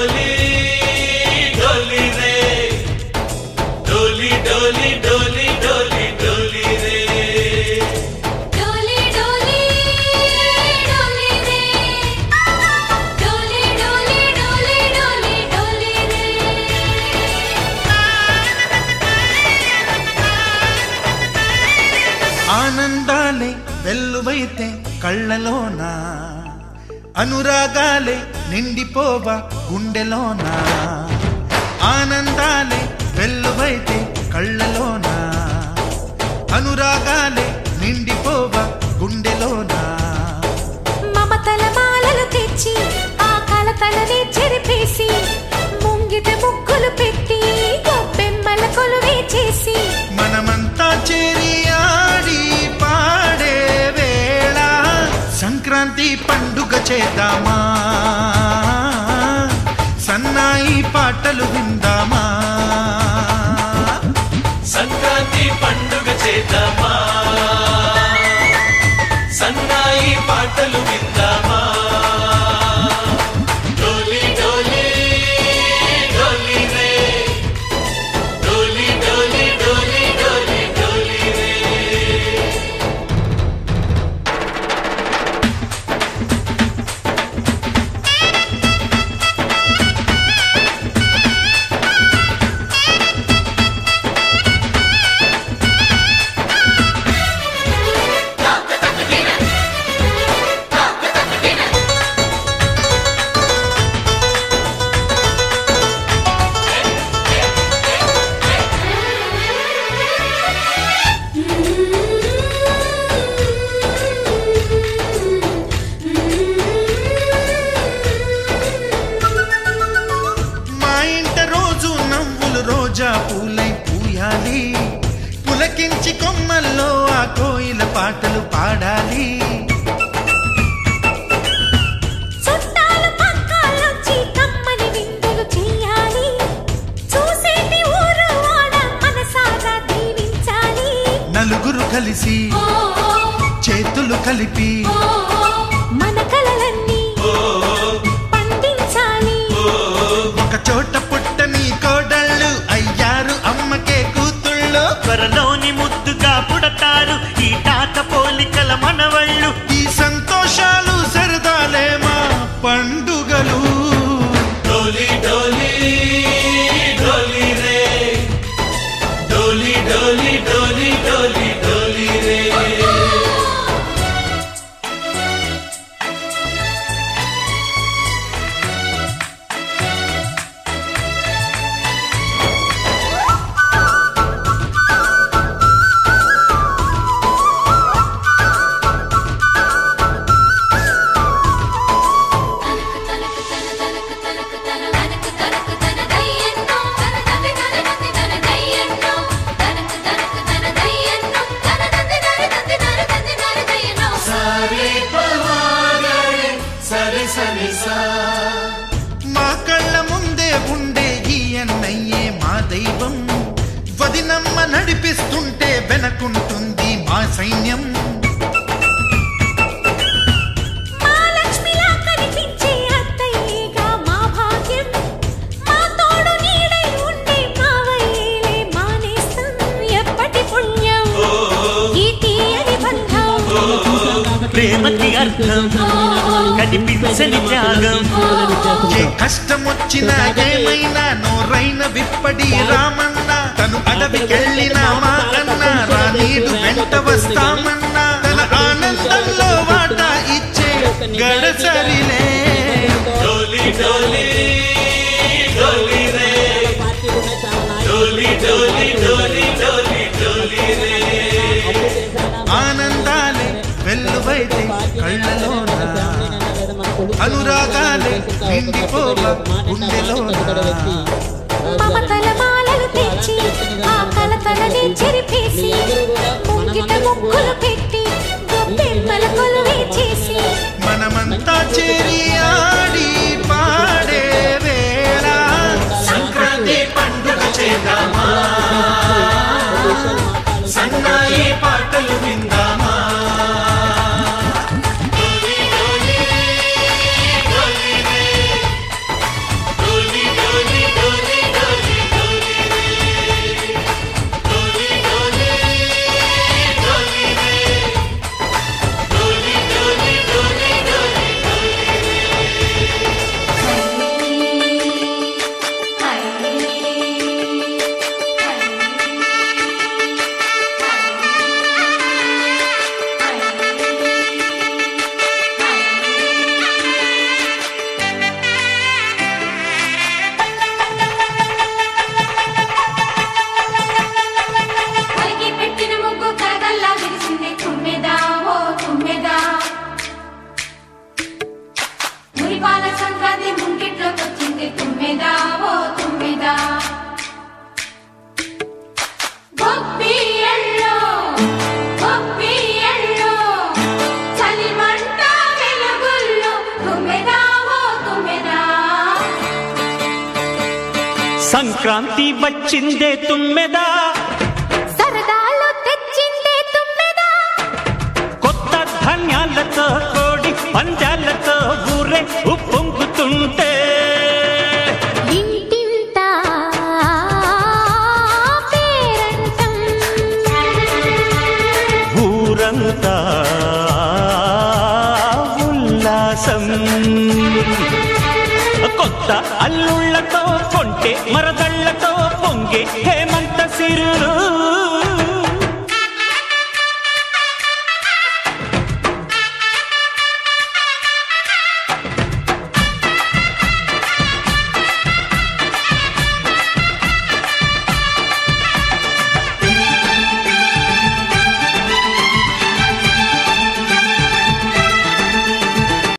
डोली डोली रे डोली डोली डोली डोली डोली रे डोली डोली डोली रे डोली डोली डोली डोली डोली रे ఆనందాలే వెల్లువైతే కళ్ళలోన అనురాగాలే నిండిపోవా గుండెలోన ఆనందాలే వెల్లువైతే కళ్ళలోన అనురాగాలే నిండిపోవా గుండెలోన మమతల మాలలు తెచ్చి ఆ కలతలని చెరిపేసి ముంగిట ముగ్గులు పెట్టి గొప్పెమ్మల కొలువే చేసి మనమంతా చేరి ఆడి పాడే వేళ సంక్రాంతి పండుగ చేద్దామా సన్నాయి పాటలు విందామా సంక్రాంతి పండుగ చేద్దామా సన్నాయి పాటలు విందామా డోలి డోలి డోలి రే డోలి డోలి డోలి డోలి డోలి రే మా ఇంట రోజు నవ్వులు రోజా పూలై పూయాలి పులకించి కొమ్మల్లో ఆ కోయిల పాటలు పాడాలి చుట్టాలు పక్కాలొచ్చి కమ్మని విందులు చేయాలి చూసేటి ఊరు వాడ మనసారా దీవించాలి నలుగురు కలిసి ఓ చేతులు కలిపి మన కలలన్నీ పండించాలి ఒక చోట పుట్టని కోడళ్ళు అయ్యారు అమ్మకే కూతుళ్ళు త్వరలోని ముద్దుగా పుడతారు ఈ తాత పోలికల మనవళ్ళు ఈ సంతోషాలు సరదాలే మా పండుగలు डोली डोली डोली रे डोली डोली डोली डोली डोली रे सारे पवारे सरे सरे सा మా కళ్ళ ముందే ఉండే ఈ అన్నయ్యే మా దైవం వదినమ్మ నడిపిస్తుంటే వెనకుంటుంది మా సైన్యం మా లక్ష్మిలా కనిపించే అత్తయ్యేగా మా భాగ్యం మా తోడు నీడై ఉండే మావయ్యేలే మా నేస్తం ఎప్పటి పుణ్యం ఈ తీయని బంధం ప్రేమకి అర్థం కనిపించని త్యాగం ఏ కష్టం వచ్చినా ఏమైనా నోరైన విప్పడి రామన్న తను అడవికెళ్ళిన మా అన్న రానీడు వెంట వస్తామన్నా తన ఆనందంలో వాటా ఇచ్చే గడసరిలే डोली डोली डोली रे डोली डोली डोली डोली डोली रे ఆనందాలే వెల్లువైతే కళ్ళలోన అనురాగాలే నిండిపోవ గుండెలోన మమతల మాలలు తెచ్చి ఆ కలతలని చెరిపేసి ముంగిట ముగ్గులు పెట్టి గొప్పెమ్మల కొలువే చేసి మనమంతా చేరి ఆడి పాడే వేళ సంక్రాంతి పండుగ చేద్దామా సన్నాయి పాటలు విందామా డోలి డోలి డోలి రే సంక్రాంతి వచ్చిందే తుమ్మెదా సరదాలు తెచ్చిందే తుమ్మెదా కొత్త ధాన్యాలతో కోడి పంజాలతో ఊరే ఉప్పొంగుతుంటే ఇంటింత పేరంటం ఊరంతా ఉల్లాసం కొత్త అల్లుళ్ళతో కొంటే మరదళ్ళతో పొంగే హేమంత సిరులు